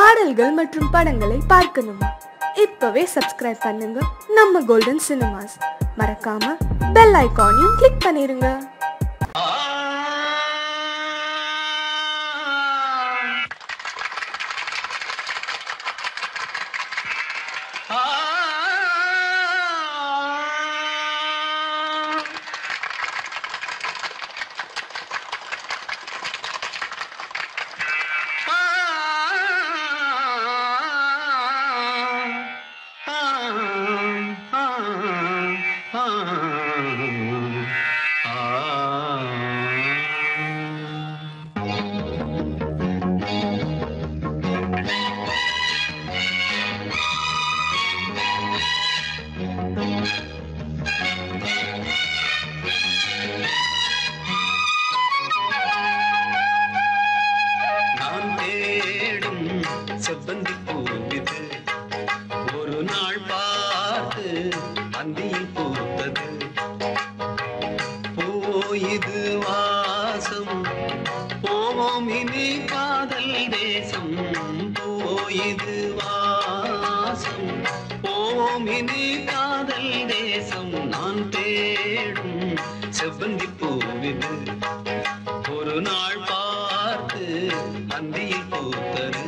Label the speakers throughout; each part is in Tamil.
Speaker 1: பாடல்கள் மற்றும் படங்களை பார்க்கணுமா இப்பவே சப்ஸ்கிரைப் பண்ணுங்க நம்ம கோல்டன் சினிமாஸ் மறக்காம பெல் ஐகானையும் கிளிக் பண்ணிருங்க
Speaker 2: நான் தேடும் செவ்வந்தி பூவிது ஒரு நாள் பார்த்து அந்தியில் பூத்தது போயிது வாசம் போவோம் இனி காதல் தேசம் போயிது வாசம் போவோம் இனி காதல் தேசம் நான் தேடும் செவ்வந்தி பூவிது ஒரு நாள் பார்த்து அந்தியில் பூத்தது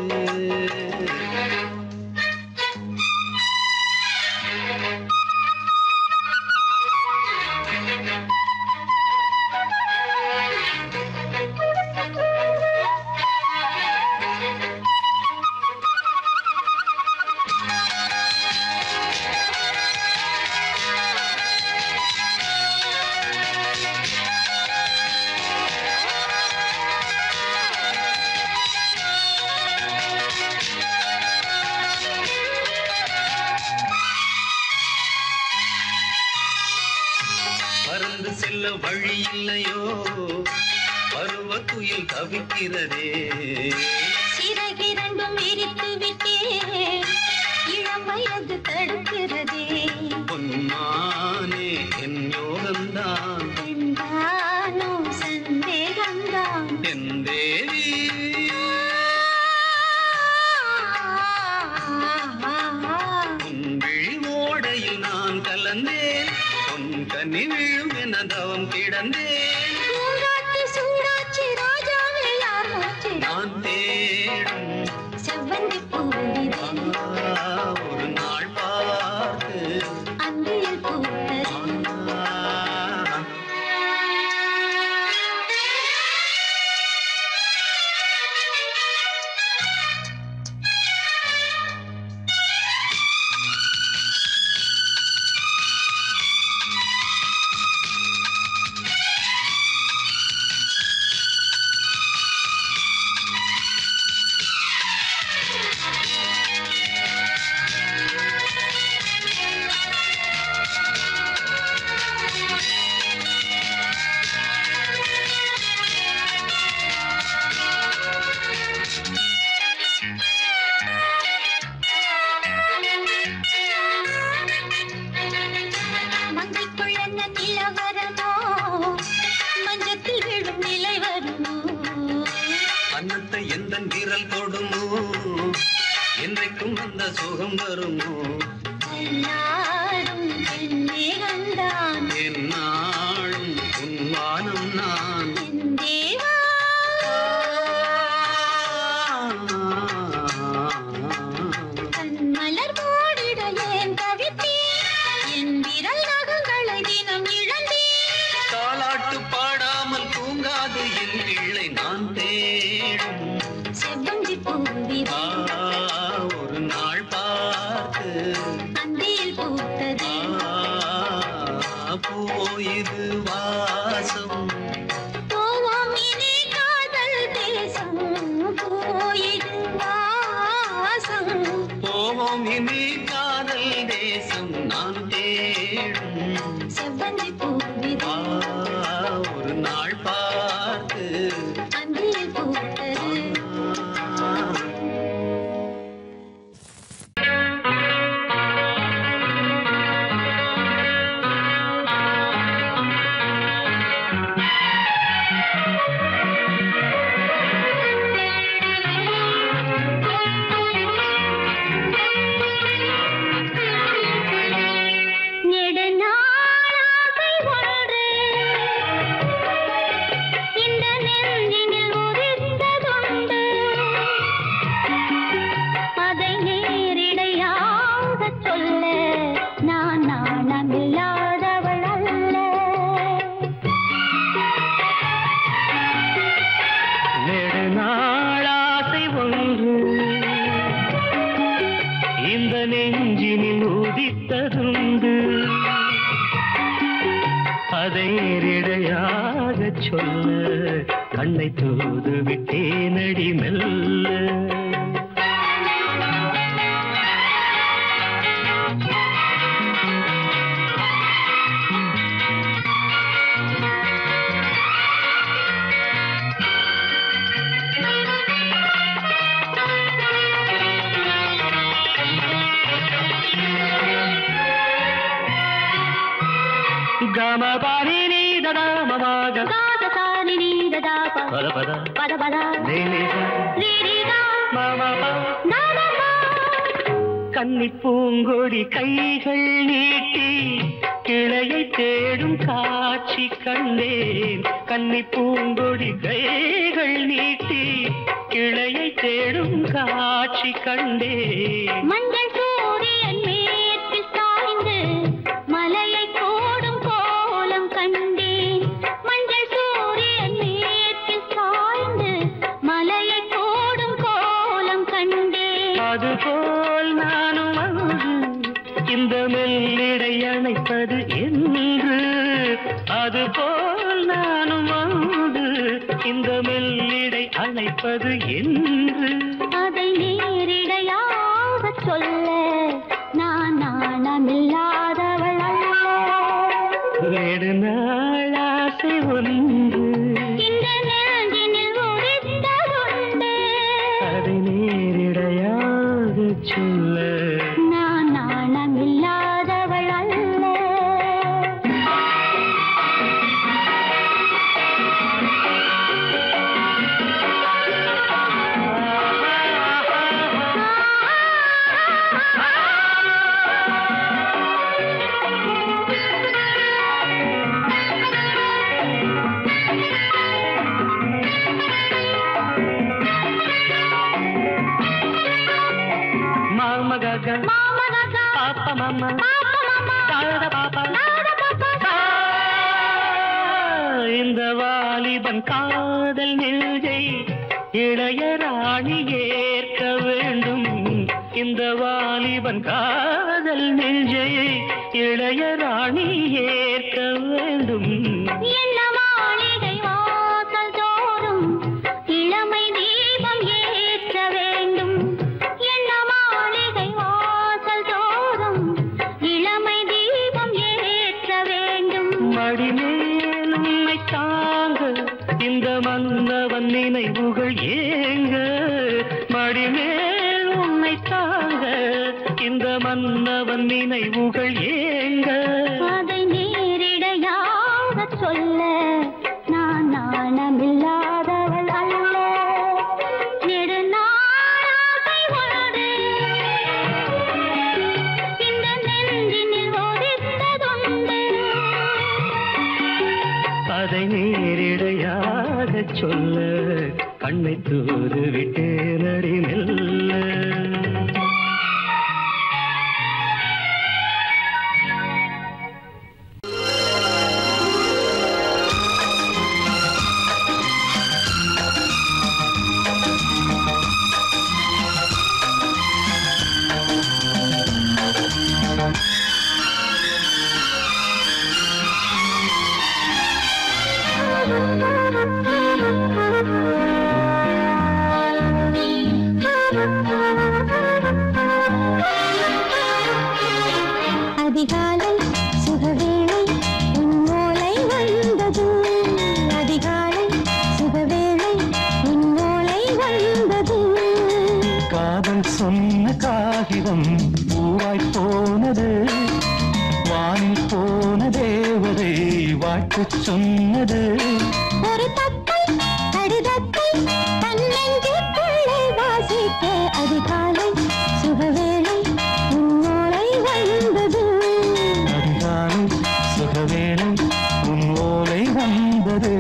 Speaker 2: பறந்து செல்ல வழி இல்லையோ பருவ துயில் தவிக்கிறதே
Speaker 3: சிறகிரண்டும் விரித்து விட்டே இளம் வயது தடுக்கிறதே
Speaker 2: பொன்மானே என் யோகம்தான்
Speaker 3: பெண்தானோ சந்தேகம்தான்
Speaker 2: என் தேவி உன் விழி ஓடையில் நான் கலந்தேன் உன் கனி விழும் என தவம் கிடந்தேன்
Speaker 3: பூங்காத்து சூடாச்சி ராஜாவே யார் மூச்சு
Speaker 2: நான் தேடும்
Speaker 3: செவ்வந்தி பூவிதே
Speaker 2: ஆ, ஒரு நாள் பார்த்து
Speaker 3: அந்தியில் பூத்தது
Speaker 2: ஆ,
Speaker 3: மங்கைக்குள் என்ன நிலவரமோ மஞ்சத்தில் விழும் நிலை வருமோ
Speaker 2: அன்னத்தை எந்த விரல் தொடுமோ என்றைக்கும் அந்த சுகம் வருமோ
Speaker 3: எல்லாரும் என்னே கண்டான்
Speaker 2: என்னாலும் உன் வானம் நான்
Speaker 3: என் தேவா கண் மலர் மூடிட ஏன் தவித்தேன் என் விரல் நகங்களை தினம் இழந்தேன்
Speaker 2: தாலாட்டு பாடாமல் தூங்காது என் பிள்ளை நான் தேடும்
Speaker 3: செவ்வந்தி பூவிதே
Speaker 2: ஆ, ஒரு நாள் பார்த்து
Speaker 3: அந்தியில் பூத்தது
Speaker 2: ஆ, போயிது வாசம்
Speaker 3: போவோம் இனி காதல் தேசம் போயிடு வாசம்
Speaker 2: போவோம் இனி காதல் தேசம் நான் தேடும்
Speaker 3: செவ்வந்தி பூவிதே
Speaker 2: ஆ, ஒரு நாள் பார்த்து
Speaker 3: அந்தியில் பூத்தது
Speaker 2: ஆ, அதை நேரிடையாக சொல்ல கண்ணை தூது விட்டேனடி மெல்ல கமபாரி நீதடாமமாக
Speaker 3: காதசாரி நீததாப
Speaker 2: பத பத
Speaker 3: பத பத
Speaker 2: நீலிதா
Speaker 3: ரீரிதா
Speaker 2: மாமா
Speaker 3: நாதமா
Speaker 2: கன்னி பூங்கொடி கைகள் நீட்டி கிளையை தேடும் காட்சி கண்டேன் கன்னி பூங்கொடி கைகள் நீட்டி கிளையை தேடும் காட்சி கண்டேன்
Speaker 3: மஞ்சள் சூரியன் மேற்கில் சாய்ந்து மலையை கோடும் கோலம் கண்டேன் மஞ்சள் சூரியன் மேற்கில் சாய்ந்து மலையை கோடும் கோலம் கண்டேன்
Speaker 2: அதுபோல் நானும் வந்து இந்த மெல்லிடை அணைப்பது என்று அதுபோல் நானும் வந்து இந்த மெல்லிடை அணைப்பது என்று
Speaker 3: அதை நேரிடையாக சொல்ல நான் நாணமில்லாதவள் அல்ல
Speaker 2: நெடு நாளாசை ஒன்று
Speaker 3: இந்த நெஞ்சினில் உரித்ததுண்டு
Speaker 2: அதை நேரிடையாக சொல்ல
Speaker 3: நான் நாணமில்லாதவள் அல்ல
Speaker 2: மாமகக
Speaker 3: மாமனகா,
Speaker 2: பாப்ப மாமா
Speaker 3: பாப்பமாமா,
Speaker 2: தாழ பாப்பா
Speaker 3: நாதபாப்பா,
Speaker 2: இந்த வாலிபன் காதல் நெஞ்சை இளையராணி ஏற்க வேண்டும் இந்த வாலிபன் காதல் நெஞ்சை இளையராணி ஏற்க வேண்டும்
Speaker 3: என்ன மாளிகை வாசல் தோறும் இளமை தீபம் ஏற்ற வேண்டும் என்ன மாளிகை வாசல் தோறும் இளமை தீபம் ஏற்ற வேண்டும்
Speaker 2: மடிமேல் உன்னை தாங்க இந்த மன்னவன் நினைவுகள் ஏங்க மடிமேல் உன்னை தாங்க இந்த மன்னவன் நினைவுகள் ஏங்க
Speaker 3: அதை நேரிடையாக சொல்ல நான் நாணமில்லாதவள் அல்ல நெடுநாளாசை உண்டு. இந்த நெஞ்சினில் ஒதித்ததுண்டு.
Speaker 2: அதை நேரிடையாக சொல்ல கண்ணை தூது விட்டு நடி மெல்ல
Speaker 3: அதிகாலை சுகவேளை உன்னோலை வந்தது அதிகாலை சுகவேளை உன்னோலை வந்தது
Speaker 2: காதல் சொன்ன காகிதம் பூவாய் போனது வானில் போன தேவதை வாழ்த்து சொன்னது
Speaker 3: ஒரு தத்தை கடிதத்தை தன்னெஞ்சுக்குள்ளே வாசிக்க அதிகாலை சுகவேளை உன்னோலை வந்தது
Speaker 2: அதிகாலை சுகவேளை உன் ஓலை வந்தது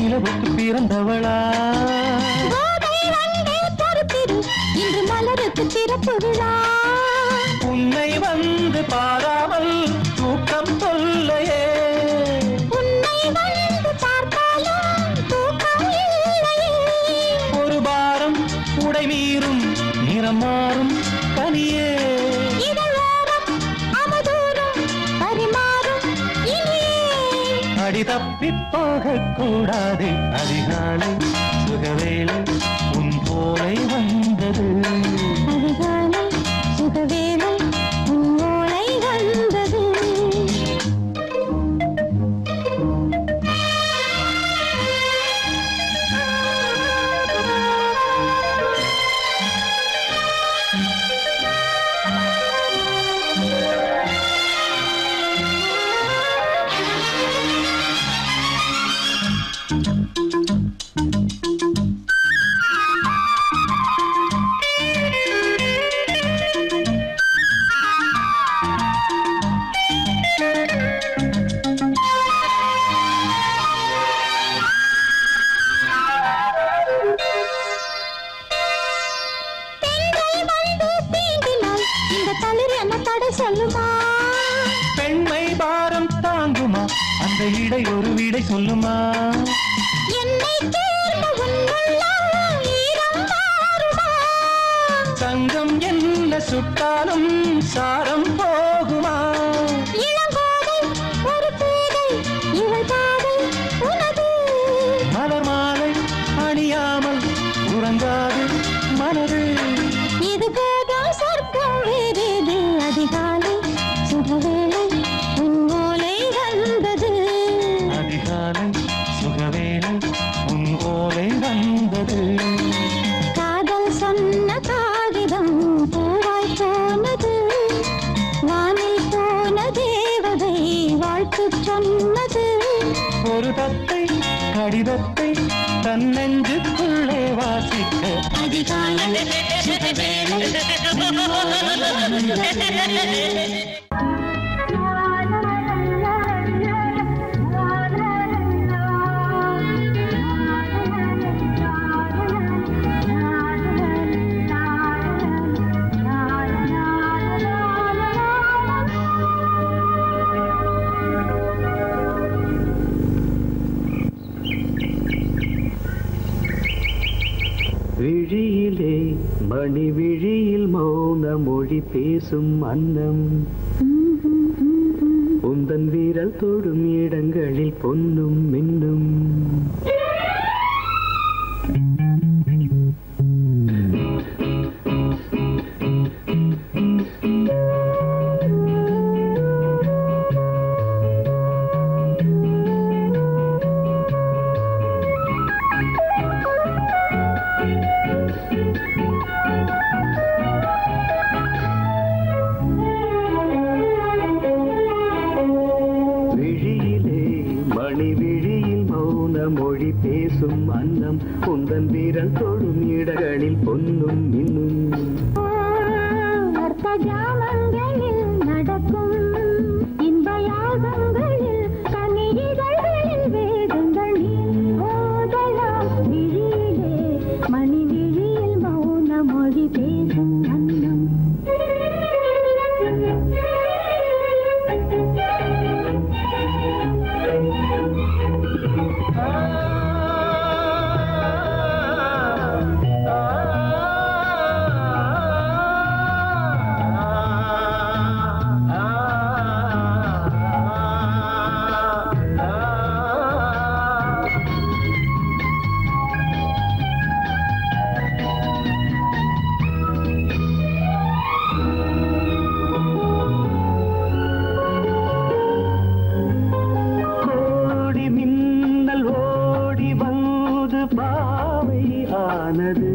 Speaker 2: நிலவுக்கு பிறந்தவளா
Speaker 3: கோதை வந்தே பொறுத்திரு இன்று மலருக்கு திறப்பு விழா
Speaker 2: உன்னை வந்து பாராமல் தூக்கம் சொல்லையே
Speaker 3: உன்னை வந்து பார்த்தாலும் தூக்கம் இல்லையே
Speaker 2: ஒரு பாரம் உடை மீறும் நிறம் மாறும் கனியே
Speaker 3: இதழோரம் அமதூரம் பரிமாறும் இனியே
Speaker 2: அடி தப்பி போகக் கூடாது அதிகாலை சுகவேளை உன் போலை வந்தது
Speaker 3: அதிகாலை சுகவேளை உன்னோளை வந்தது பெண்கள் வந்து தீண்டினால் இந்த தளிர் என்ன தடை சொல்லுமா
Speaker 2: பெண்மை பாரம் தாங்குமா அந்த இடை ஒரு விடை சொல்லுமா
Speaker 3: என்னை தேர்ந்த உன்னுள்ளம் ஈரம் மாறுமா
Speaker 2: தங்கம் என்ன சுட்டாலும் சாரம் போகுமா
Speaker 3: இளங்கோதை ஒரு பேதை இவள் பாதை உனது
Speaker 2: மலர் மாலை அணியாமல் உறங்காது மனது
Speaker 3: இது போதும் சொர்க்கம் வேறேது அதிகாலை சுகவேளை உன் ஓலை வந்தது
Speaker 2: அதிகாலை சுகவேளை உன் ஓலை வந்தது
Speaker 3: காதல் சொன்ன காகிதம் பூவாய் போனது வானில் போன தேவதை வாழ்த்து சொன்னது
Speaker 2: ஒரு தத்தை கடிதத்தை தன் நெஞ்சுக்குள்ளே வாசிக்க
Speaker 3: அதிகாலை சுகவேளை உன் ஓலை வந்தது
Speaker 2: விழியிலே மணி விழியில் மௌன மொழி பேசும் அன்னம் உந்தன் வீரல் தொடும் இடங்களில் பொன்னும் மின்னும் விழியிலே மணி விழியில் மௌன மொழி பேசும் அன்னம் உந்தன் வீரல் தொடும் இடங்களில் பொன்னும் மின்னும்
Speaker 3: அர்த்த ஜாமங்களில் நடக்கும் இன்ப யாகங்களில் கனிதழ்களில் வேதங்கள் நீ ஓதலாம் விழியிலே மணி விழியில் மௌன மொழி பேசும் அன்னம்
Speaker 2: கோடி மின்னல் ஓடி வந்து பாவை ஆனது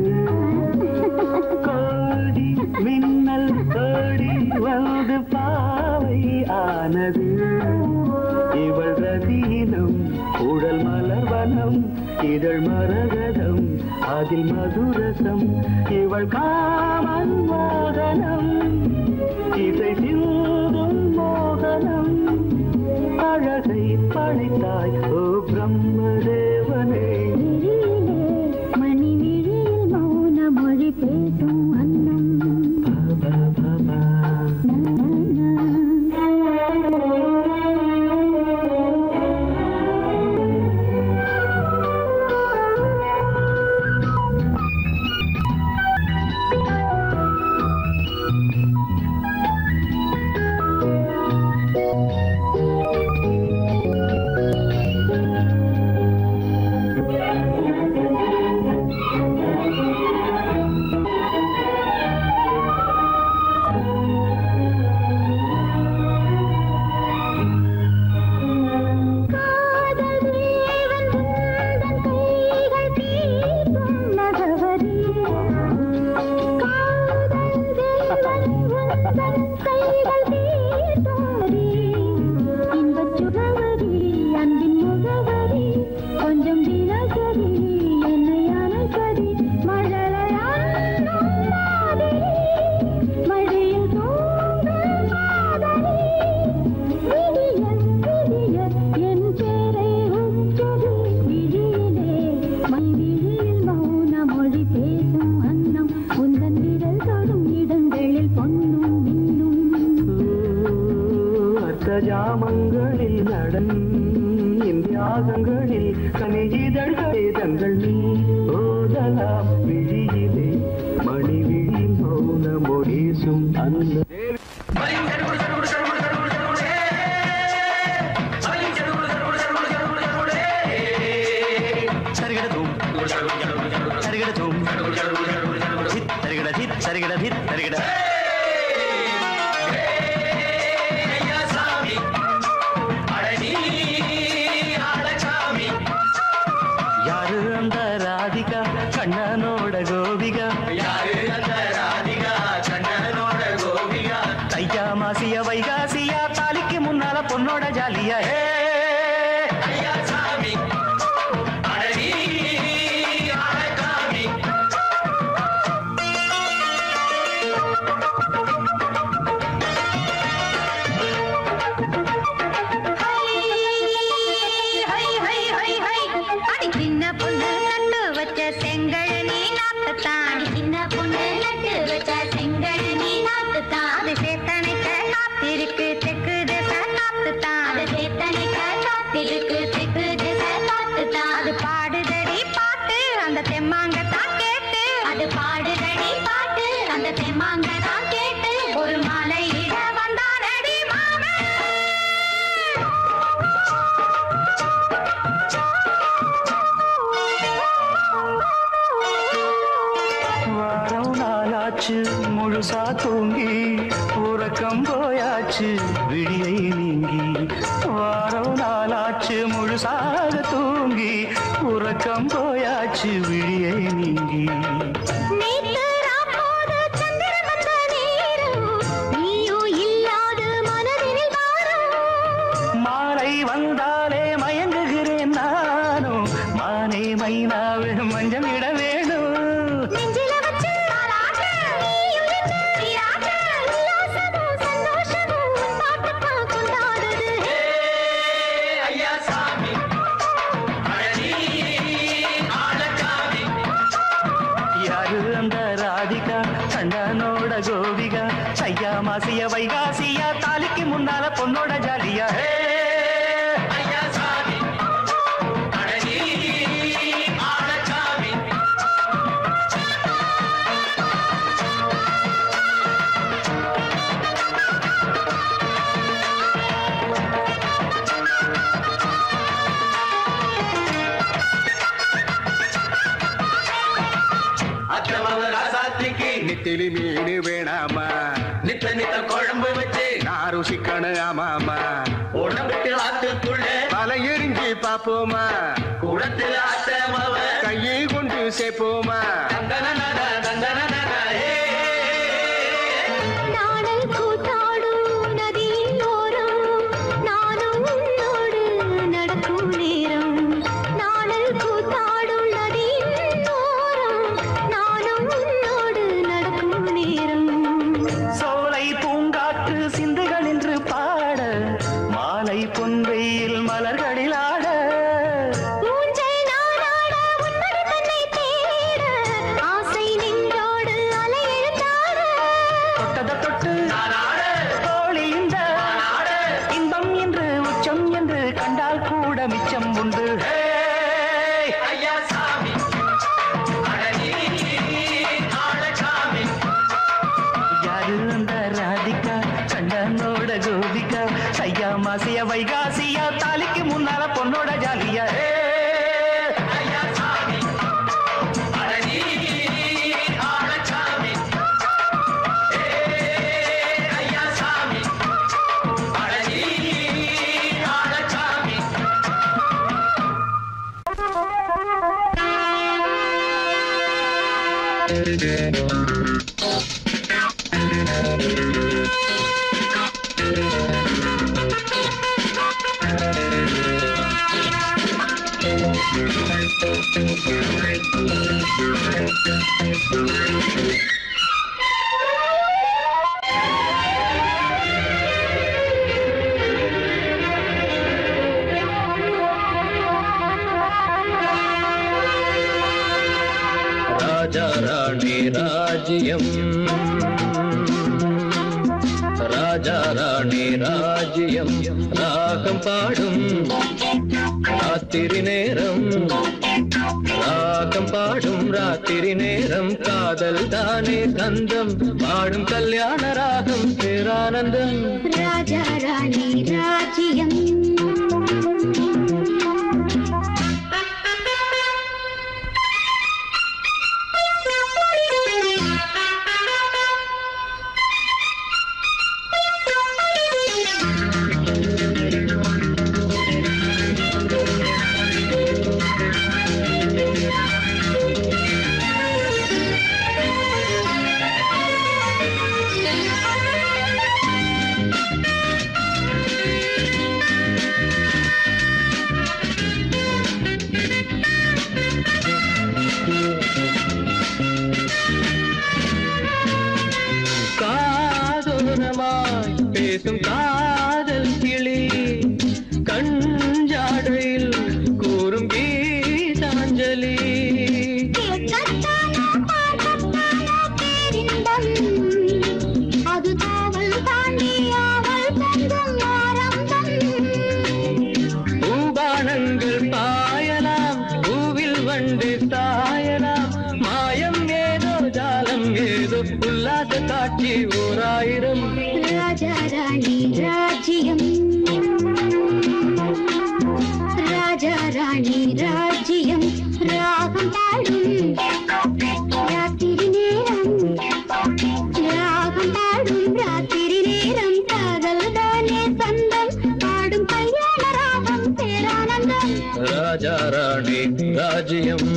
Speaker 2: கோடி மின்னல் ஓடி வந்து பாவை ஆனது இவள் ரதீனம் உடல் மலர்வனம் இதழ் மரகதம் அதில் மதுரசம் இவள் காமன் மோகனம் இசை சிந்தும் மோகனம் அழகை படைத்தாய் ஓ பிரம்மதேவனே
Speaker 3: உந்தன் கைகள் தீட்டோரி இன்பச் சுகவரி அன்பின் முகவரி கொஞ்சம் தினசரி என்னை அணைப்பதி மழலையான் மாதிரி மழையில் தூங்கும் காதலி விடிய விடிய என் பேரை உச்சரி விழியிலே மை விழியில் மௌன மொழி பேசும் அன்னம் உந்தன் விரல் தொடும் இடங்களில் பொன்னும் மின்னும்
Speaker 2: அர்த்த ஜாமங்களில் நடன் தியாகங்களில் கனிஜிதழ்களே தங்கள் நீ ஓதலாம் விழியிலே மணி விழி மௌன மொழிசும் அந்த
Speaker 4: சரிகிடதும் சரிகிடதும் ಧಿತ್ சரிகிட ಧಿತ್ சரிகிட ಧಿತ್ சரிகிட யாரு அந்த ராதிகா கண்ணனோட கோபிகா தையா மாசிய வைகாசியா தாலிக்கு முன்னால பொண்ணோட ஜாலியா ஹே
Speaker 3: அடி சின்ன பொண்ணு நட்டு வச்ச செங்கழ நீ நாத்துத்தான் சின்ன பொண்ணு நட்டு வச்ச செங்கழ நீ நாத்துத்தான் அது சேத்தனைக்க காத்திருக்கு தெற்கு திசை காத்துத்தான் அது சேத்தனைக்க காத்திருக்கு தெற்கு திசை காத்துத்தான் அது பாடுதடி பாட்டு அந்த தெம்மாங்க தான் கேட்டு அது பாடுதடி பாட்டு அந்த தெம்மாங்க தான் கேட்டு ஒரு மாலையிட வந்தானடி மாமன்
Speaker 4: வாரம் நாளாச்சு முழுசா தூங்கி உறக்கம் போயாச்சு விடியை நீங்கி வாரம் நாளாச்சு முழுசாக தூங்கி உறக்கம் போயாச்சு விடியை நீங்கி
Speaker 3: நேத்து ராப்போது சந்திரன் வந்த நேரம், நீயும் இல்லாத மனதினில் பாரம்.
Speaker 4: மாலை வந்தாலே மயங்குகிறேன் நானும் மானே மைனாவே மஞ்சம் இட வேணும்
Speaker 3: நெஞ்சில வச்சு தாலாட்டு, நீயும் என்ன நீராட்டு, உல்லாசமும் சந்தோஷமும் உன் பாட்டுத்தான் கொண்டாடுது.
Speaker 4: யாரு அந்த ராதிகா கண்ணனோட கோபிகா சையா மாசிய வைகாசியா தாலிக்கு முன்னால பொண்ணோட ஜாலியா ஹே
Speaker 5: அக்கிரமவ ராசாத்திக்கு
Speaker 6: நெத்திலி மீன் வேணாமா
Speaker 5: நித்த நித்த குழம்பு வச்சு
Speaker 6: நான் ருசிக்கணும் ஆமாமா
Speaker 5: உடம்பிட்டு ஆத்துக்குள்ள
Speaker 6: பல எரிஞ்சு பாப்போமா
Speaker 5: குடத்தில் ஆத்தமவ
Speaker 6: கையை கொண்டு சேர்ப்போமா
Speaker 5: தந்தனனன, தந்தனனன, ஏ.
Speaker 3: நாடல் கூத்தாடும் நதியின் ஓரம், நானும் உன்னோடு நடக்கும் நேரம். நாடல் கூத்தாடும் நதியின் ஓரம், நானும் உன்னோடு நடக்கும் நேரம்
Speaker 4: சோலை பூங்காற்று சிந்துகள் என்று பாட மாலை பொன்வெயில் மலர்களில் ஆட
Speaker 3: ஊஞ்சல் நாடாட உன்னடி தன்னை தேட ஆசை நெஞ்சோடு அலை எழுந்தாட
Speaker 4: தொட்டத தொட்டு
Speaker 5: நானாட,
Speaker 4: தோழி இந்த
Speaker 5: நானாட,
Speaker 4: இன்பம் என்று உச்சம் என்று கண்டால் கூட மிச்சம் உண்டு ஹே!
Speaker 5: ஐயா சாமி அடனி ஆழசாமி
Speaker 4: யாரு அந்த ராதிகா கண்ணனோட கோபிகா சையா மாசிய வைகாசியா தாலிக்கு முன்னால பொண்ணோட ஜாலியா ஹே!
Speaker 5: ஐயா சாமி அடனி ஆழசாமி ஏ, ஐயா சாமி அடனி ஆழசாமி
Speaker 3: ஆ
Speaker 7: ராஜா ராணி ராஜ்யம் ராஜா ராணி ராஜ்யம் ராகம் பாடும் ராத்திரி நேரம் ராகம் பாடும் ராத்திரி நேரம் காதல் தானே கந்தம் பாடும் கல்யாண ராகம் பேரானந்தம்
Speaker 3: ராஜா ராணி ராஜ்யம்
Speaker 7: காதோரமாய் பேசும் காதல் கிளி கஞ்சாடையில் கூறும் கீதாஞ்சலி
Speaker 3: கேட்கத்தானோ பார்க்கத்தானோ பேரின்பம் அது காவல் தாண்டி ஆவல் பொங்கும் ஆரம்பம்
Speaker 7: பூபானங்கள் பாயலாம் பூவில் வண்டு தாயலாம் மாயம் ஏதோ ஜாலம் ஏதோ உல்லாச காட்சி ஓராயிரம்
Speaker 3: ராஜா ராணி ராஜ்யம் ராஜா ராணி ராஜ்யம் ராகம் பாடும் ராத்திரி நேரம் ராகம் பாடும் ராத்திரி நேரம் காதல் தானே சொந்தம் பாடும் கல்யாண ராகம் பேரானந்தம்
Speaker 7: ராஜா ராணி ராஜ்யம்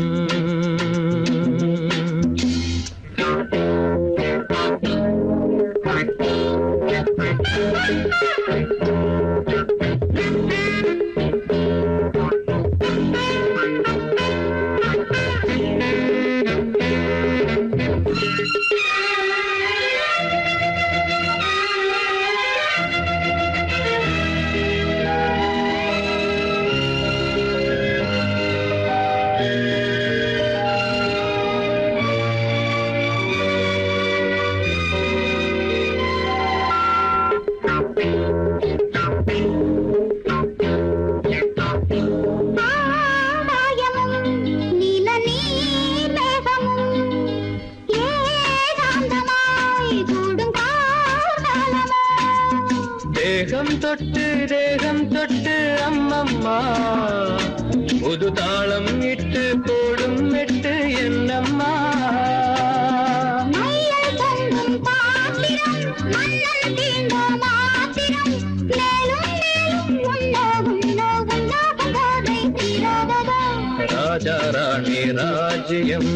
Speaker 3: ஆகாயமும் நீல நீர்மேகமும் ஏகாந்தமாய் கூடும் கார்காலமோ
Speaker 7: தேகம் தொட்டு தேகம் தொட்டு அம்மம்மா புது தாளம் இட்டு போடும் மெட்டு என்னம்மா
Speaker 3: மையல் தொங்கும் பாத்திரம் மன்னன் தீண்டும் மாத்திரம் மேலும் மேலும் உன்னோகும் நோகும் நோகும் போதை தீராததோ
Speaker 7: ராஜா ராணி ராஜ்யம்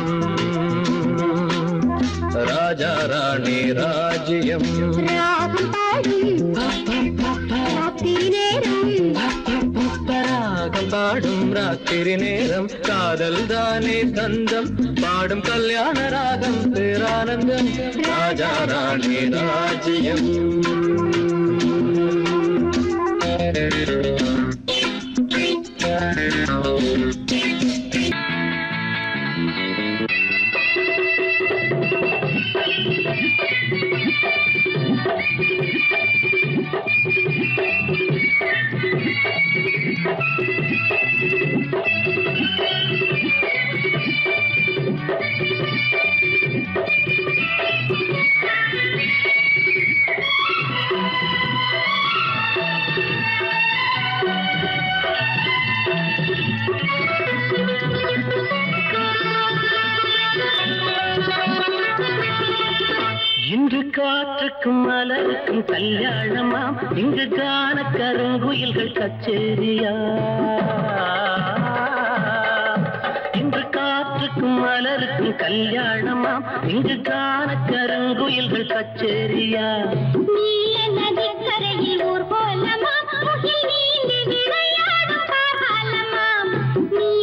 Speaker 7: ராஜா ராணி ராஜ்யம்
Speaker 3: ராகம் பாடும் ராத்திரி நேரம்
Speaker 7: ராகம் பாடும் ராத்திரி நேரம் காதல் தானே தந்தம் பாடும் கல்யாண ராகம் பேரானந்தம் ராஜா ராணி ராஜ்யம்
Speaker 4: இன்று காற்றுக்கும் மலருக்கும் கல்யாணமாம் இங்கு காண கருங்குயில்கள் கச்சேரியா இன்று காற்றுக்கும் மலருக்கும் கல்யாணமாம் இங்கு காண கருங்குயில்கள் கச்சேரியா
Speaker 3: நீல நதிக்கரையில் ஊர் கோலமாம் முகில் நீந்தி விளையாடும் காலமாம் நீல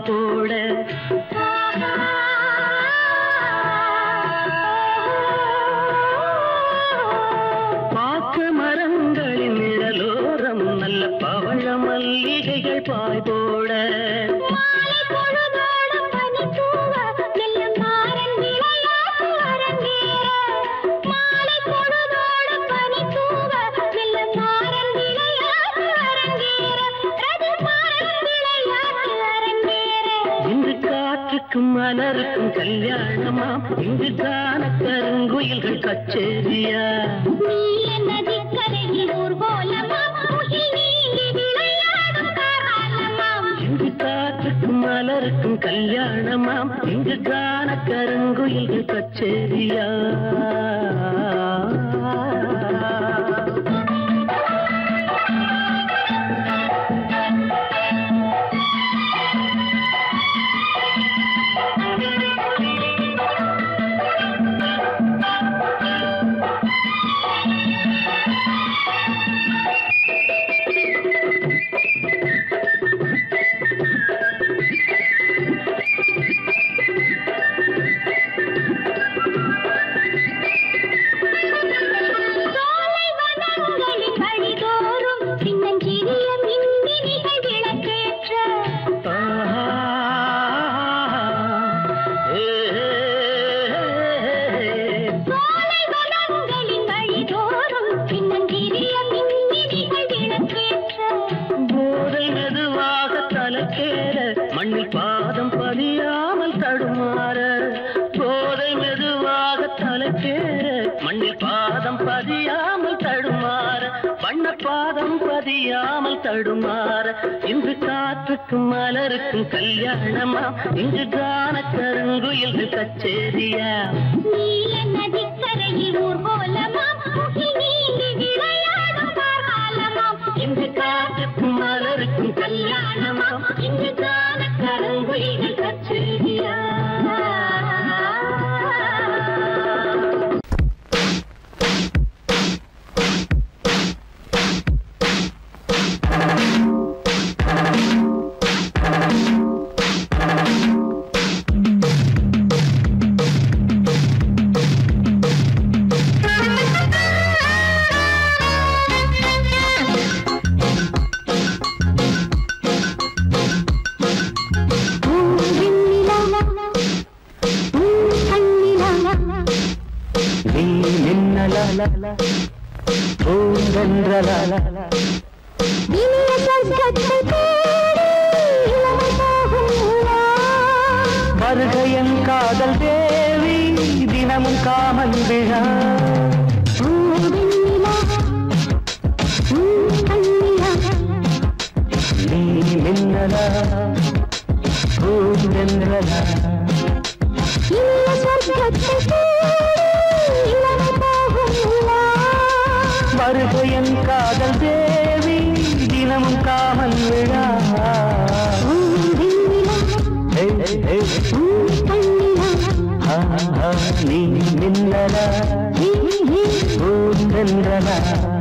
Speaker 7: போட பாக்கு மரங்களின் நிழலோரம் நல்ல பவழ மல்லிகைகள் பாய் போட
Speaker 3: மாலை பொழுதோடும் பனி தூவ மெல்ல மாறன் விளையாட்டு அரங்கேற மாலை பொழுதோடும் பனி தூவ மெல்ல மாறன் விளையாட்டு அரங்கேற ரது மாறன் விளையாட்டு அரங்கேற
Speaker 7: இன்று காற்றுக்கும் மலருக்கும் கல்யாணமா இங்கு காண கருங்குயில்கள் கச்சேரியா
Speaker 3: நீல நதிக்கரையில் ஊர்வலமா முகில் நீங்கி விளையாடும் காரணமாம்
Speaker 7: இங்கு காற்றுக்கும் மலருக்கும் கல்யாணமாம் இங்கு காண கருங்குயில்கள் கச்சேரியா
Speaker 3: சோலை வனங்களின் வழிதோறும் சின்னஞ்சிறிய மின்மினிகள் விளக்கேற்ற
Speaker 7: ஆஹா. ஏ,
Speaker 3: சோலை வனங்களின் வழிதோறும் சின்னஞ்சிறிய மின்மினிகள் விளக்கேற்ற
Speaker 7: போதை மெதுவாக தலைக்கேற மண்ணில் பாதம் பதியாமல் தடுமாற போதை மெதுவாக தலைக்கேற மண்ணில் பாதம் பதியாமல் தடுமாற வண்ண பாதம் பதியாமல் தடுமாற இன்று காற்றுக்கும் மலருக்கும் கல்யாணமா இங்கு காண கருங்குயில்கள் கச்சேரியா
Speaker 3: நீல நதிக்கரையில் ஊர்வலமாம் முகில் நீங்கி விளையாடும் காலமாம்
Speaker 7: இங்கு காற்றுக்கும் மலருக்கும் கல்யாணமா இங்கு காண கருங்குயில்கள் கச்சேரியா
Speaker 2: நீ மின்னல பூங்கன்றல வருகையன் காதல் தேவி தினமும் காமன் விழா நீ மின்னல பூங்கன்றல வருகையன் காதல் தேவி தினமும் காமன் விழா ஏய், ஏய், ஏய். ஆ, ஆ, நீ மின்னல பூந்தன்றல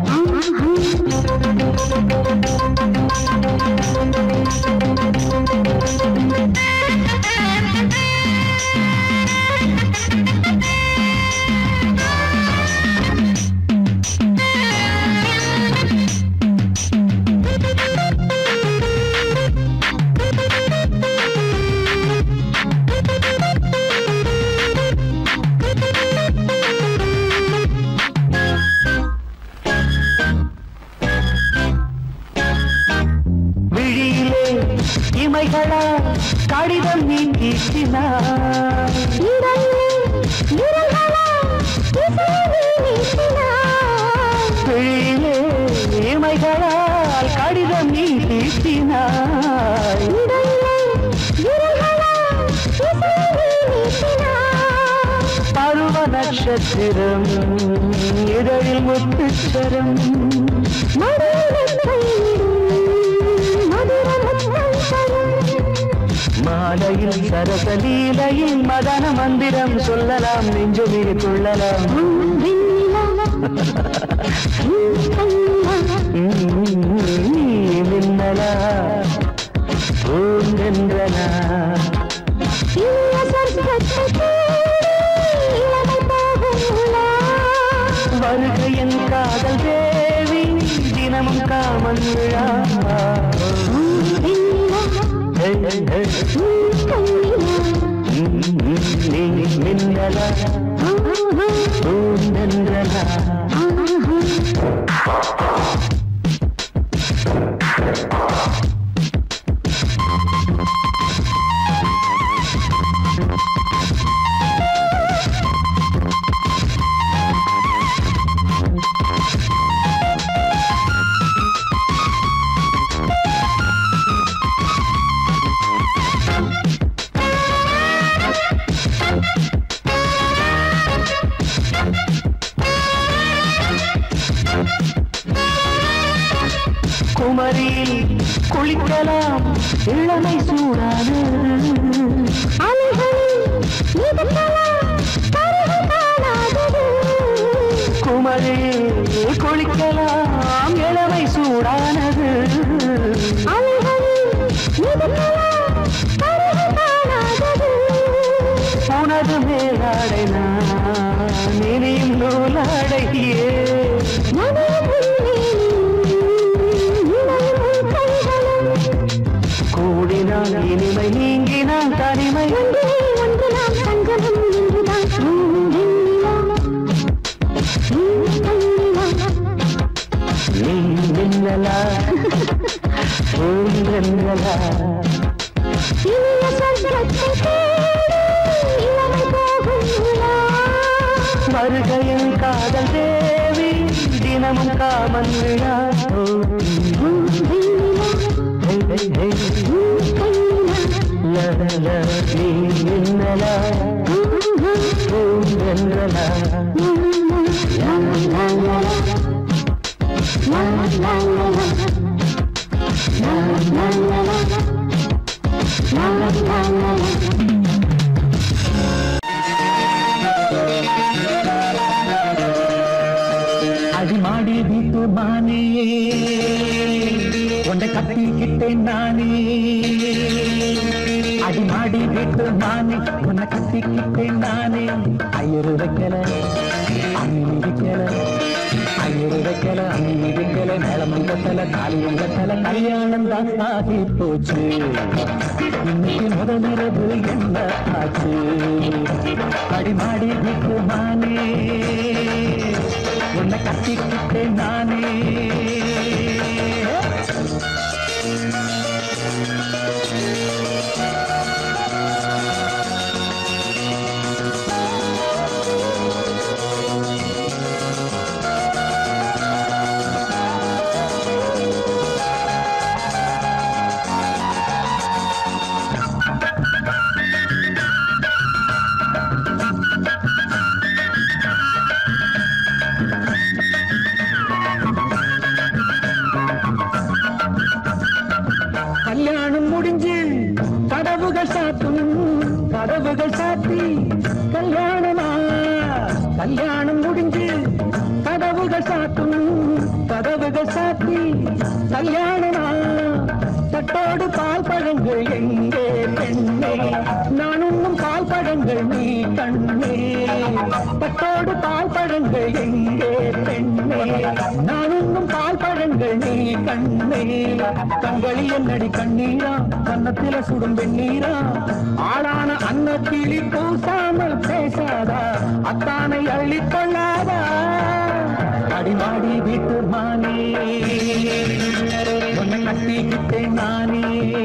Speaker 2: விழியிலே இமைகளா கடிதம் நீ தீட்டினார் விழியிலே இமைகளால் கடிதம் நீ தீட்டினாய் பருவ நட்சத்திரம் இதழில் முத்துச்சரம் மாலையில் சரசலீலையில் மதன மந்திரம் சொல்லலாம் நெஞ்சுமிரி கொள்ளலாம் மின்னலா
Speaker 4: பூந்தென்றலா
Speaker 3: இனிய சொர்க்கத்தை தேடி இளமை போகும் உலா.
Speaker 4: வருக என் காதல் தேவி தினமும் காமன் விழா
Speaker 3: வெண்ணிலா,
Speaker 4: ஹே, ஹே,
Speaker 3: கண்ணிலா,
Speaker 4: ம், ம், நீ மின்னலா பூந்தென்றலா குமரியில் குளிக்கலாம் இளமை சூடானது
Speaker 3: அலைகளில் மிதக்கலாம், கரைகள் காணாதது.
Speaker 4: குமரியில் குளிக்கலாம் இளமை சூடானது
Speaker 3: அலைகளில் மிதக்கலாம், கரைகள் காணாதது.
Speaker 4: உனது மேலாடை நான் இனியும் நூலாடையே
Speaker 3: நனையும் விண்மீன், இணையும் உன் கைகளும்.
Speaker 4: கூடினால் இனிமை நீங்கினால் தனிமை
Speaker 3: ஒன்றே ஒன்று நாம் சங்கமம் இன்றுதான். உன் வெண்ணிலா, உன் கண்ணிலா.
Speaker 4: நீ மின்னலா பூந்தென்றலா
Speaker 3: இனிய சொர்க்கத்தை தேடி இளமை போகும் உலா.
Speaker 4: வருகையின் காதல் தேவி தினமும் காமன் விழா ஓ,
Speaker 3: உன் வெண்ணிலா,
Speaker 4: ஹே, ஹே, ஹே.
Speaker 3: உன் கண்ணிலா.
Speaker 4: ல, ல, ல, நீ மின்னலா பூந்தென்றலா அடிமாடி வீட்டு மானே உன்னை கட்டிக்கிட்டேன் நானே அடிமாடி வீட்டு மானே உன்னை கட்டிக்கிட்டேன் நானே ஐயரு வைக்கல அம்மி மிதிக்கல ஐயரு வைக்கல அம்மி மிதிக்கல மேளம் கட்டல தாலியும் கட்டல கல்யாணம் தான் ஆகி போச்சு இன்னைக்கு முதலிரவு என்ன ஆச்சு அடிமாடி வீட்டு மானே உன்னை கட்டிக்கிட்டேன் நானே கல்யாணம் முடிஞ்சு கதவுகள் சாத்தும் கதவுகள் சாத்தி கல்யாணமா கல்யாணம் முடிஞ்சு கதவுகள் சாத்தும் கதவுகள் சாத்தி கல்யாணமா தட்டோடு பால் பழங்கள் எங்கே பெண்ணே நான் உண்ணும் பால் பழங்கள் நீ கண்ணே தட்டோடு பால் பழங்கள் எங்கே பெண்ணே நான் உண்ணும் பால் பழங்கள் நீ கண்ணே கண்களில் என்னடி கண்ணீரா கன்னத்தில சுடும் வெண்ணீரா ஆளான அன்னக்கிளி பூசாமல் பேசாதா அத்தானை அள்ளிக் கொள்ளாதா அடிமாடி வீட்டு மானே உன்னை கட்டிக்கிட்டேன் நானே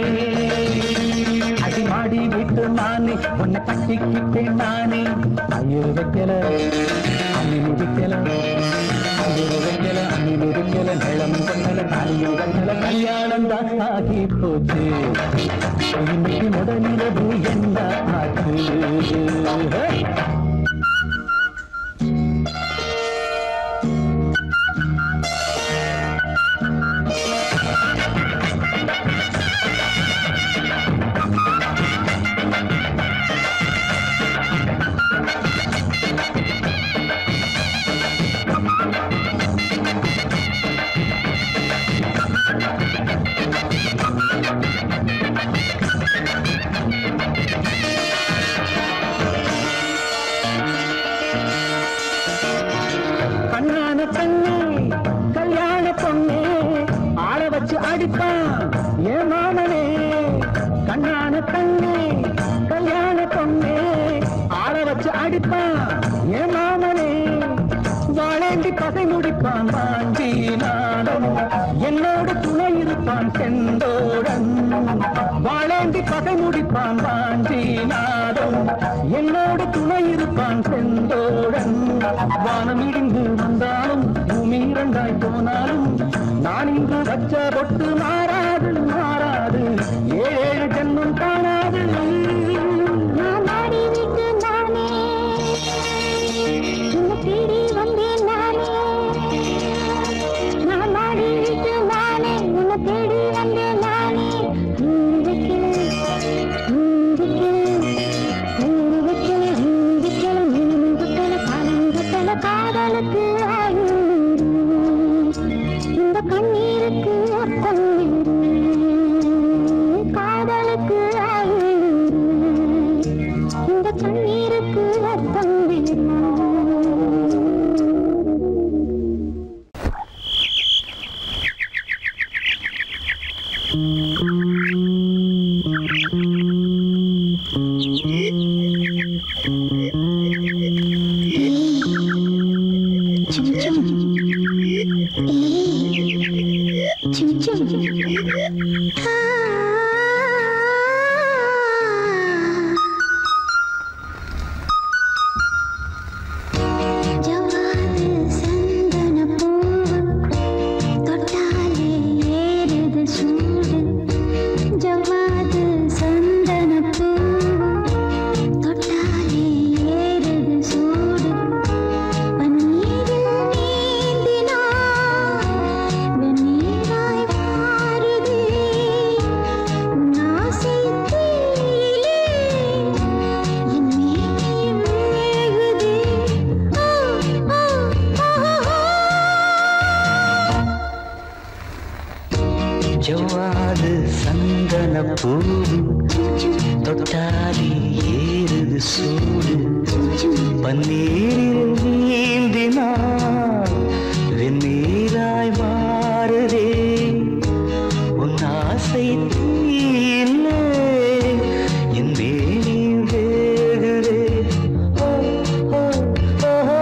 Speaker 4: அடிமாடி வீட்டு மானே உன்னை கட்டிக்கிட்டேன் நானே ஐயோ வைக்கல அம்மி மிதிக்கல ஐயோ வைக்கல அம்மி மிதிக்கல நிலம் கொண்டல தாலியும் கண்டல கல்யாணம் தான் ஆகி போச்சு இன்னைக்கு முதலிரவு என்ன ஆச்சு ஹே! படிப்பான் வாஞ்சிநாதம் என்னோடு துணை இருப்பான் செந்தோழன் வானம் இடிந்து வந்தாலும் பூமி இரண்டாய் போனாலும் நான் இங்கு வச்ச பொட்டு மாறாது மாறாது ஏழு ஜென்மம் காணாது
Speaker 3: நான் ஆடிவிட்டு நானே உன்னை தேடி வந்தேன் நானே நான் ஆடிவிட்டு நானே உன்னை தேடி வந்தேன் நானே ஊருக்கு ஊருக்கு ஊருக்கு ஊருக்கு ஊருக்கு காலங்கத்தல காதலுக்கு ஆயுறு இந்த கண்ணீருக்கு அர்த்தம் வேறு காதலுக்கு ஆயுறு இந்த கண்ணீருக்கு அர்த்தம் வேறு ஜவாது சந்தன பூவு தொட்டாலே ஏறுது சூடு ஜவாது சந்தன பூவு தொட்டாலே ஏறுது சூடு பன்னீரில் நீந்தினாய் வெந்நீராய் மாறுதே உன் ஆசை தீயிலே என் மேனியும் வேகுதே ஆ ஆ ஆ
Speaker 4: ஜவ்வாது சந்தன பூவு தொட்டாலே ஏறுது சூடு பன்னீரில் நீந்தினார் வெந்நீராய் மாறுதே உன் ஆசை தீயிலே என் வேணி வேகுதே ஓ, ஓ, ஓ, ஓ.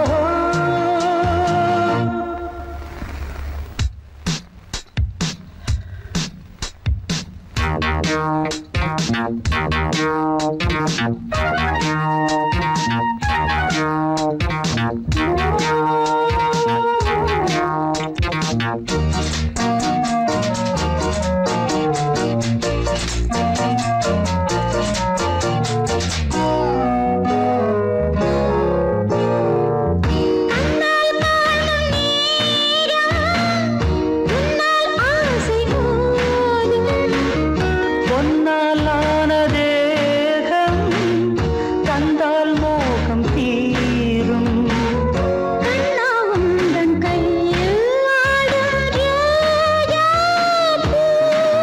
Speaker 3: ஆசை போதும்
Speaker 4: பொன்னாலான தேகம் கண்டால் மோகம் தீரும்
Speaker 3: கண்ணா உந்தன் கையில் ஆடும் ரோஜாப்பூ.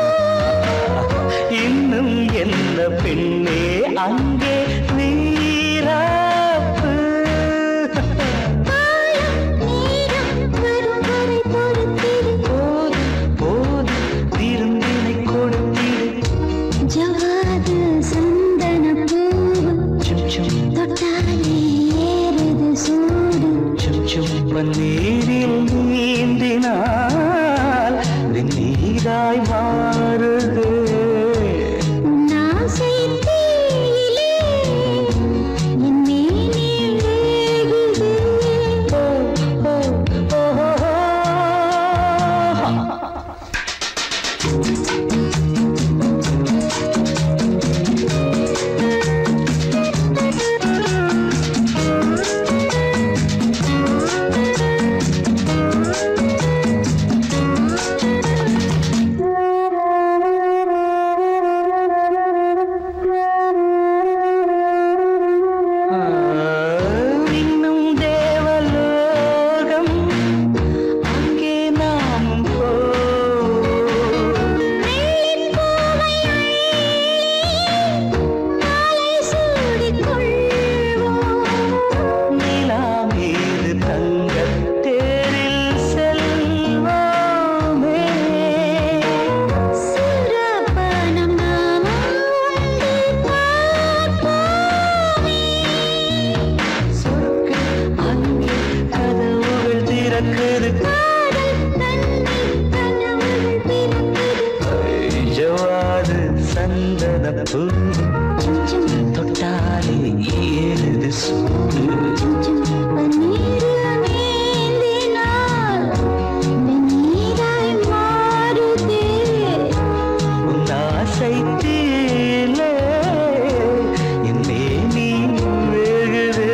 Speaker 4: இன்னும் என்ன பெண்ணே அங்கே வீராப்பு
Speaker 3: காலம் நேரம் வரும் வரை பொறுத்திரு.
Speaker 4: போது போது விருந்தினை கொடுத்திரு
Speaker 3: ஜவ்வாது சந்தன பூவு
Speaker 4: சும் சும்
Speaker 3: தொட்டாலே ஏறுது சூடு
Speaker 4: சும் சும் பன்னீரில் நீந்தினால் வெந்நீராய் மாறுது
Speaker 3: உன் ஆசை தீயிலே என்
Speaker 8: தொட்டாலே ஏறுது சூடு உன் ஆசை தீலே என் மேனி வேகுது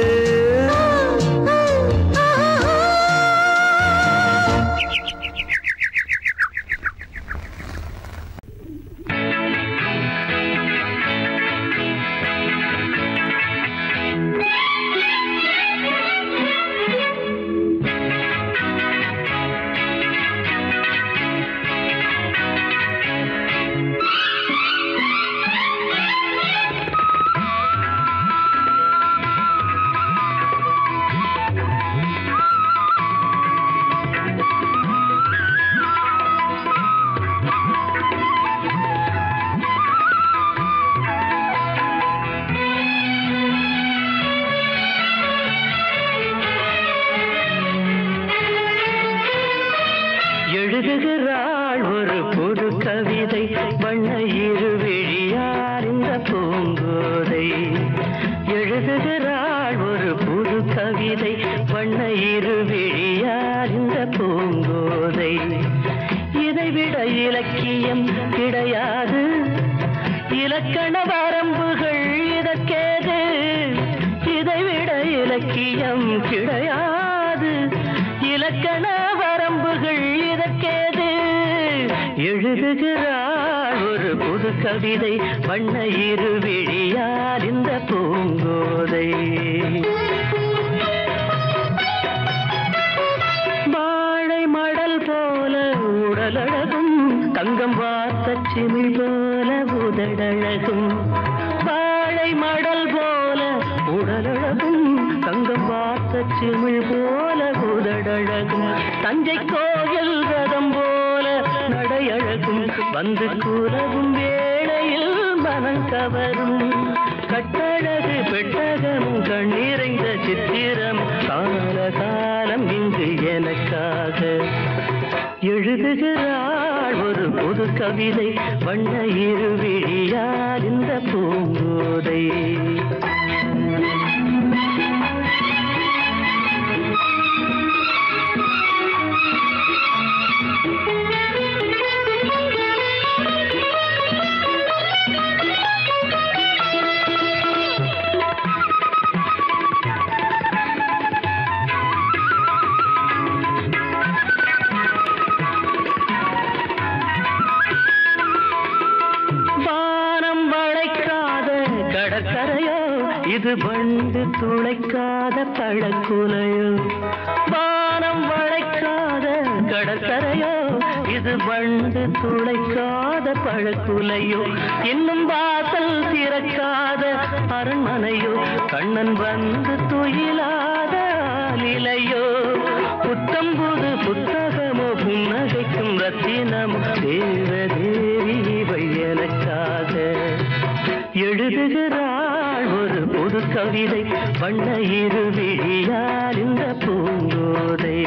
Speaker 8: எழுதுகிறாள் ஒரு புது கவிதை வண்ண இருவிழியார் இந்த பூங்கோதை எழுதுகிறாள் ஒரு புது கவிதை வண்ண இருவிழியார் இந்த பூங்கோதை இதைவிட இலக்கியம் கிடையாது இலக்கண வரம்புகள் இதற்கேது இதைவிட இலக்கியம் கிடையாது இலக்கண வரம்புகள் இதற்கேது எழுதுகிறாள் ஒரு புது கவிதை வண்ண இருவிழியார் இந்த பூங்கோதை வாழை மடல் போல உடலழகும் தங்கம் வார்த்த சிமிழ் போல உதடழகும் வாழை மடல் போல உடலழகும் தங்கம் வார்த்த சிமிழ் போல உதடழகும் தஞ்சை கோயில் ரதம் போல நடையழகும் வந்து கூறவும் வேளையில் மனம் கவரும் கட்டழகு பெட்டகம் கண்ணீரைந்த சித்திரம் கால காலம் இங்கு எனக்காக எழுதுகிறாள் ஒரு புது கவிதை வண்ண இருவிழியார் இந்த பூங்கோதை வானம் வளைக்காத கடற்கரையோ இது வண்டு துளைக்காத பழக்குலையோ வானம் வளைக்காத கடற்கரையோ இது வண்டு துளைக்காத பழக்குலையோ இன்னும் வாசல் திறக்காத அரண்மனையோ கண்ணன் வந்து துயிலாத நிலையோ புத்தம் புது புத்தகமோ புன்னகைக்கும் ரத்தினமோ தேவ தேவி இவை எனக்காக எழுதுகிறாள் ஒரு புது கவிதை வண்ண இருவிழியால் இந்த பூங்கோதை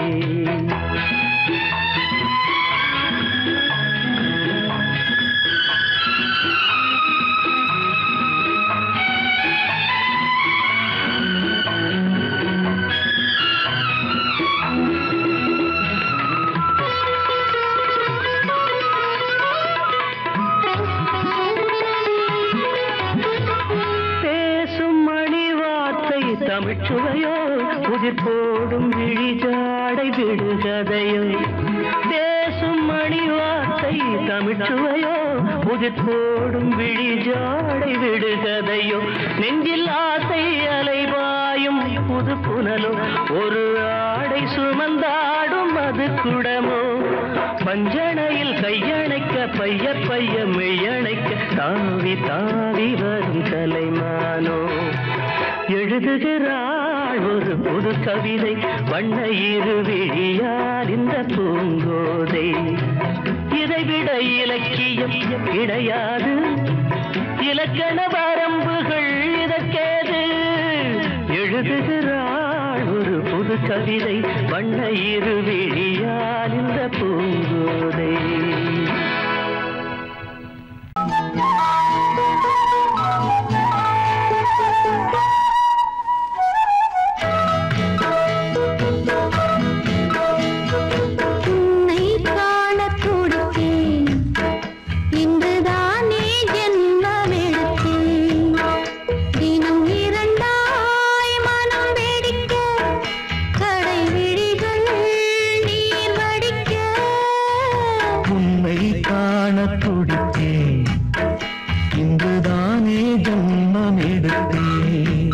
Speaker 8: பேசும் மணி வார்த்தை தமிழ்ச்சுவையோ உதிர் போடும் விழிஜாடை விடுகதையோ பேசும் மணி வார்த்தை தமிழ்ச்சுவையோ உதிர் போடும் விழிஜாடை விடுகதையோ நெஞ்சில் ஆசை அலைவாயும் புது புனலோ ஒரு ஆடை சுமந்தாடும் அது குடமோ பஞ்சணையில் கையணைக்க பைய பைய மெய்யணைக்க தாவி தாவி வரும் கலைமானோ எழுதுகிறாள் ஒரு புது கவிதை வண்ண இருவிழியார் இந்த பூங்கோதை இதைவிட இலக்கியம் கிடையாது இலக்கண வரம்புகள் இதற்கேது எழுதுகிறாள் ஒரு புது கவிதை வண்ண இருவிழியால் இந்த பூங்கோதை
Speaker 3: Thank you.
Speaker 8: எடுத்தேன்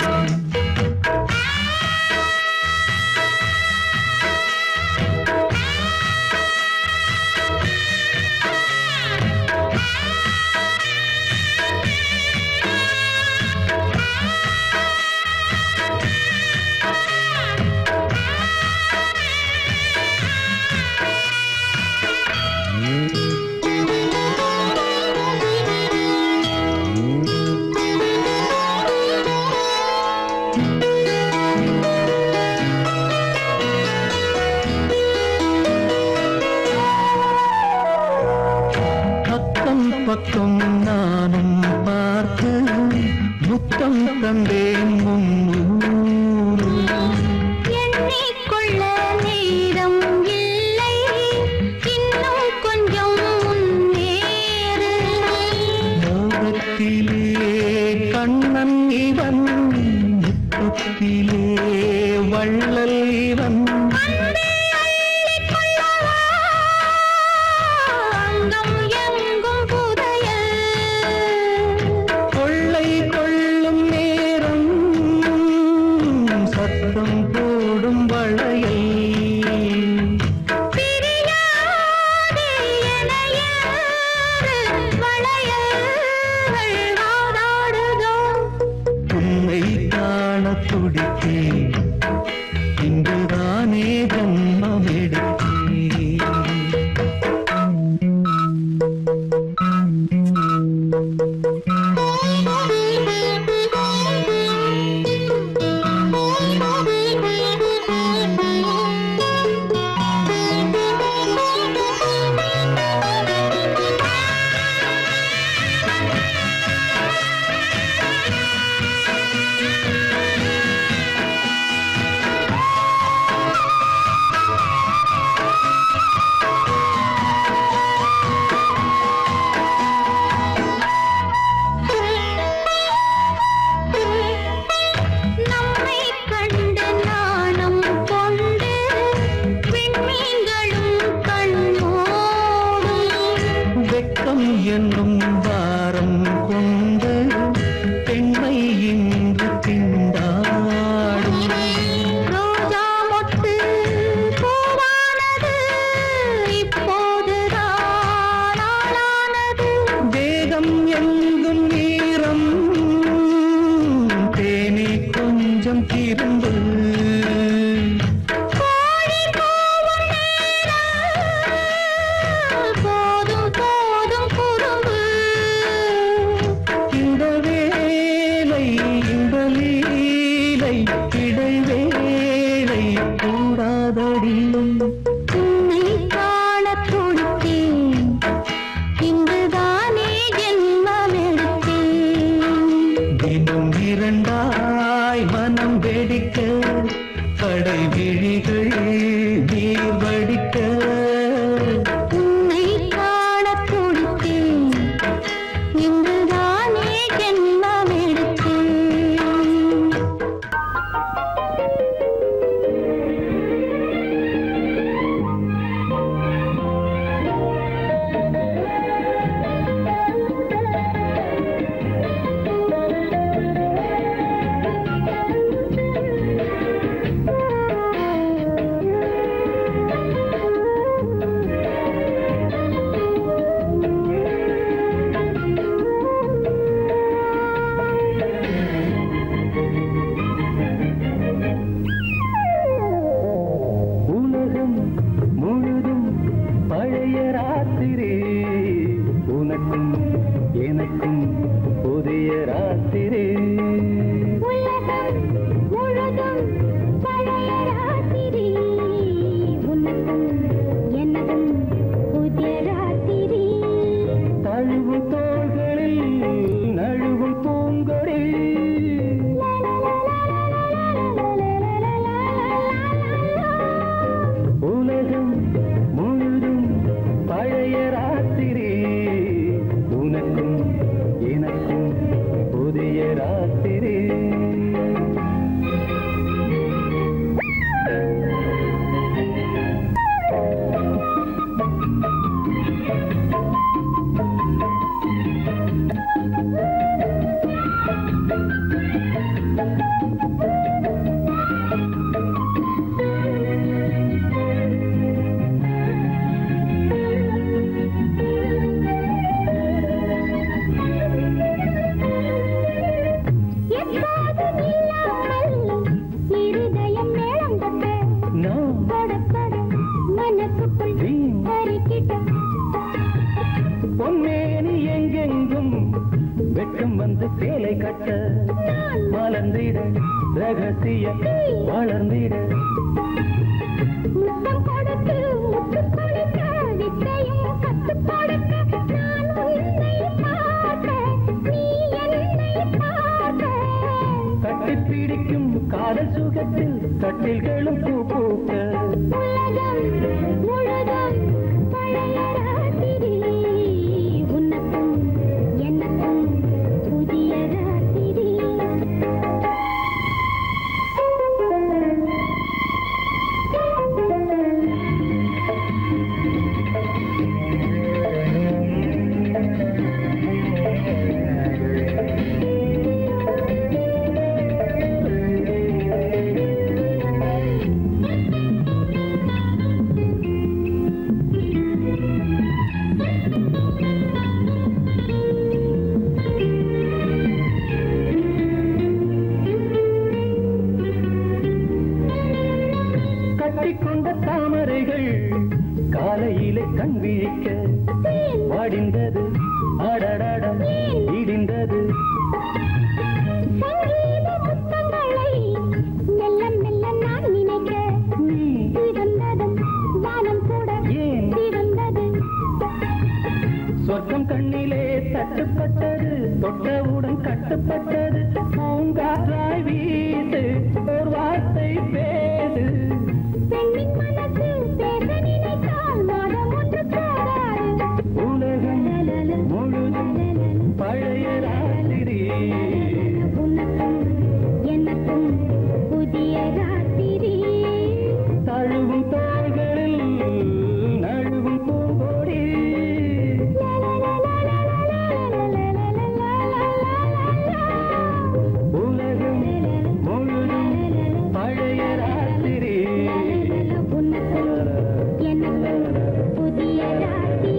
Speaker 8: அக்கம் பக்கம் நானும் பார்த்து முத்தம் தந்தேன் முன்னூறு
Speaker 3: எண்ணிக்கொள்ள நேரம் இல்லை இன்னும் கொஞ்சம் முன்னேறு
Speaker 8: மோகத்திலே கண்ணன் இவன் முத்தத்திலே வள்ளல் இவன்
Speaker 3: அங்கம் எங்கும் புதையல்
Speaker 8: கொள்ளை கொள்ளும் நேரம் சத்தம் போடும் வளையல்
Speaker 3: பிரியாதே எனையாறு வளையல்கள் வாதாடுதோ
Speaker 8: உன்னை காண துடித்தேன் இங்குதானே ஜன்மம் எடுத்தேன்
Speaker 3: நம்மை கண்டு நாணம் கொண்டு விண்மீன்களும் கண்ணோடும்
Speaker 8: வெட்கம் என்னும் வாரம் கொண்டு பெண்மை இன்று திண்டாடும்
Speaker 3: ரோஜா மொட்டு பூவானது இப்போதுதான் ஆளானது
Speaker 8: வேகம் எங்கும் நீரம் தேனி கொஞ்சம் திரும்பு
Speaker 3: கோழி கூவும் நேரம் போதும் போதும் குறும்பு
Speaker 8: இந்த வேலை இந்த லீலை இடைவேளை கூடாதடியும்
Speaker 3: உன்னை காணத் துடித்தேன் இங்குதானே ஜென்மம் எடுத்தேன்
Speaker 8: தினம் இரண்டாய் மனம் வெடிக்க கடை விழிகள் நீர் வடிக்க
Speaker 3: உன்னை காணத் துடித்தேன் இங்குதானே ஜென்மம் எடுத்தேன்
Speaker 8: பறக்க மலர்ந்திட ரகசியம் வளர்ந்திட
Speaker 3: முத்தம் கொடுத்து முத்து கொடுக்க வித்தையும் கத்துக் கொடுக்க நான் உன்னை பார்க்க நீ என்னை பார்க்க
Speaker 8: கட்டிப் பிடிக்கும் காதல் சுகத்தில் கட்டில்களும் பூ பூக்க
Speaker 3: உலகம் முழுதும் பழைய ராத்திரி உனக்கும் எனக்கும் புதிய ராத்திரி
Speaker 8: கட்டிக்கொண்ட தாமரைகள் காலையிலே கண் விழிக்க வாடிந்தது அடடடம் இடிந்தது
Speaker 3: சங்கீத முத்தங்களை மெல்ல மெல்ல நான் நினைக்க சிவந்ததும் வானம் கூட
Speaker 8: ஏன்?
Speaker 3: சிவந்தது
Speaker 8: சொர்க்கம் கண்ணிலே தட்டுப்பட்டது தொட்டவுடன் கட்டுப்பட்டது பூங்காற்றாய் வீசு ஒரு வார்த்தை பேசு
Speaker 3: பெண்ணின் மனசு பேச நினைத்தால் மாதம் ஒன்று போராது
Speaker 8: உலகம் முழுதும் பழைய ராத்திரி
Speaker 3: உனக்கும் எனக்கும் புதிய ராத்திரி
Speaker 8: தழுவும் தோள்களில் நழுவும் பூங்கோடி உலகம் முழுதும் பழைய ராத்திரி
Speaker 3: உனக்கும் எனக்கும் புதிய ராத்திரி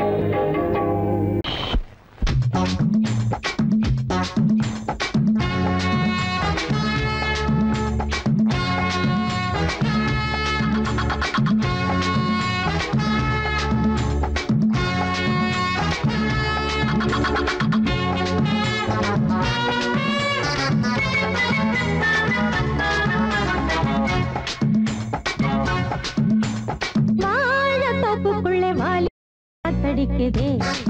Speaker 3: வாழத்தோப்புக்குள்ளே வாலி காத்தடிக்குதே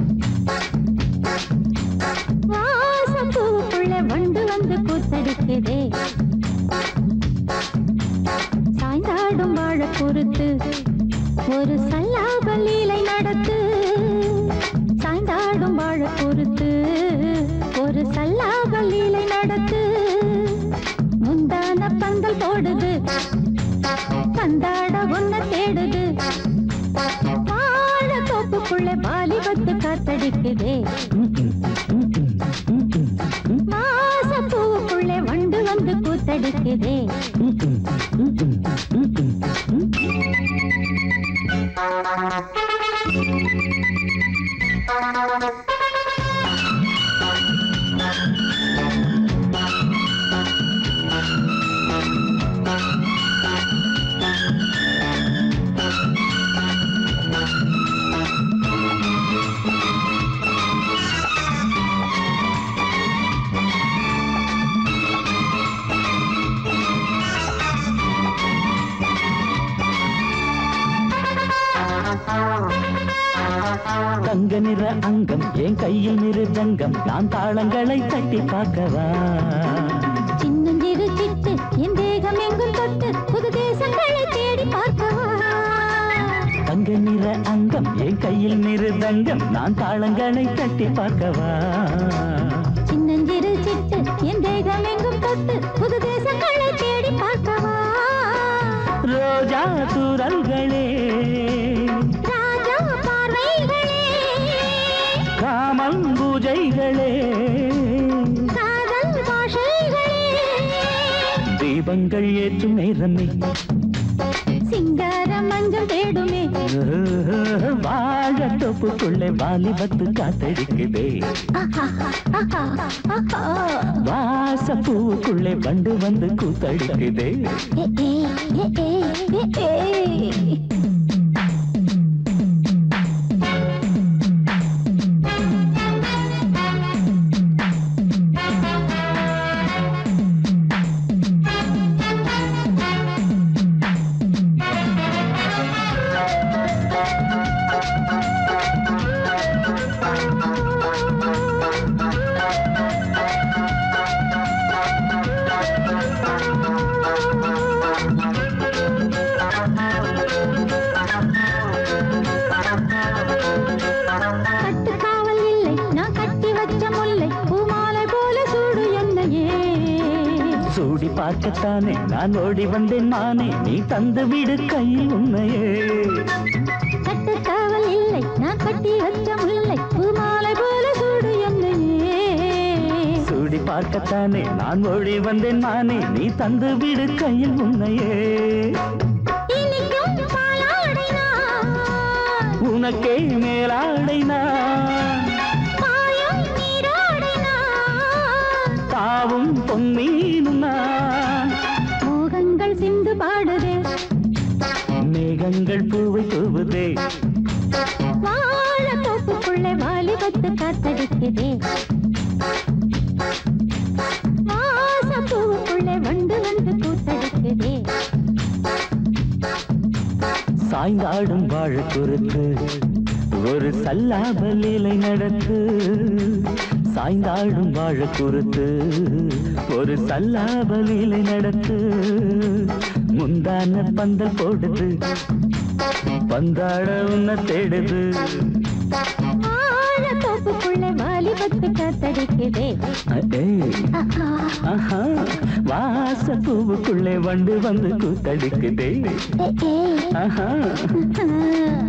Speaker 3: வாசப்பூவுக்குள்ளே வண்டு வந்து கூத்தடிக்குதே சாய்ந்தாடும் வாழ பொறுத்து ஒரு சல்லாப லீலை நடத்து சாய்ந்தாடும் வாழ பொறுத்து ஒரு சல்லாப லீலை நடத்து முந்தான பந்தல் போடுது பந்தாட ஒன்ன தேடுது வாழ தோப்புக்குள்ள வாலிபத்து காத்தடிக்குதே வாசப்பூவுக்குள்ளே வண்டு வந்து கூத்தடிக்குதே
Speaker 8: தங்க நிற அங்கம் என் கையில் மிருதங்கம் நான் தாளங்களை தட்டி பார்க்கவா
Speaker 3: சின்னஞ்சிறு சிட்டு என் தேகம் எங்கும் தொட்டு புது தேசங்களை தேடி பார்க்கவா
Speaker 8: தங்க நிற அங்கம் என் கையில் மிருதங்கம் நான் தாளங்களை தட்டி பார்க்கவா
Speaker 3: சின்னஞ்சிறு சிட்டு என் தேகம் எங்கும் தொட்டு புது தேசங்களை தேடி பார்க்கவா
Speaker 8: ரோஜா தூரல்களே
Speaker 3: ராஜா பார்வைகளே
Speaker 8: காமம் பூஜைகளே
Speaker 3: காதல் பாஷைகளே
Speaker 8: தீபங்கள் ஏற்றும் நேரமே
Speaker 3: சிங்கார மஞ்சள் தேடுமே
Speaker 8: வாழ தொப்புக்குள்ளே வாலிபத்து காத்தடிக்குதே வாச பூவுக்குள்ளே வண்டு வந்து கூத்தடிக்குதே
Speaker 3: ஏ, ஏ, ஏ, ஏ, ஏ, ஏ.
Speaker 8: சூடி பார்க்கத்தானே நான் ஓடி வந்தேன் நானே நீ தந்து விடு கையில் உன்னையே
Speaker 3: கட்டுக்காவல் இல்லை நான் கட்டி வச்ச முல்லை பூமாலை போல சூடு என்னையே
Speaker 8: சூடி பார்க்கத்தானே நான் ஓடி வந்தேன் நானே நீ தந்து விடு கையில் உன்னையே
Speaker 3: இனிக்கும் பாலாடை நான்
Speaker 8: உனக்கே மேலாடை நான்
Speaker 3: பாயும் நீராடை நான்
Speaker 8: தாவும் பொன்மீனும் நான்
Speaker 3: மோகங்கள் சிந்து பாடுதே
Speaker 8: மேகங்கள் பூவை தூவுதே
Speaker 3: வாழ தோப்புக்குள்ளே வாலிபத்து காத்தடிக்குதே வாசம் பூவுக்குள்ளே வண்டு வந்து கூத்தடிக்குதே
Speaker 8: சாய்ந்தாடும் வாழ குறுத்து ஒரு சல்லாப லீலை நடத்து சாய்ந்தாடும் வாழ குறுத்து ஒரு சல்லாப லீலை நடத்து முந்தான பந்தல் போடுது பந்தாட உன்னை தேடுது
Speaker 3: வாழ தோப்புக்குள்ளே வாலிபத்து காத்தடிக்குதே
Speaker 8: ஏய்,
Speaker 3: ஆஹா.
Speaker 8: ஆஹா, வாச பூவுக்குள்ளே வண்டு வந்து கூத்தடிக்குதே
Speaker 3: ஏ, ஏ.
Speaker 8: ஆஹா
Speaker 3: ஆ.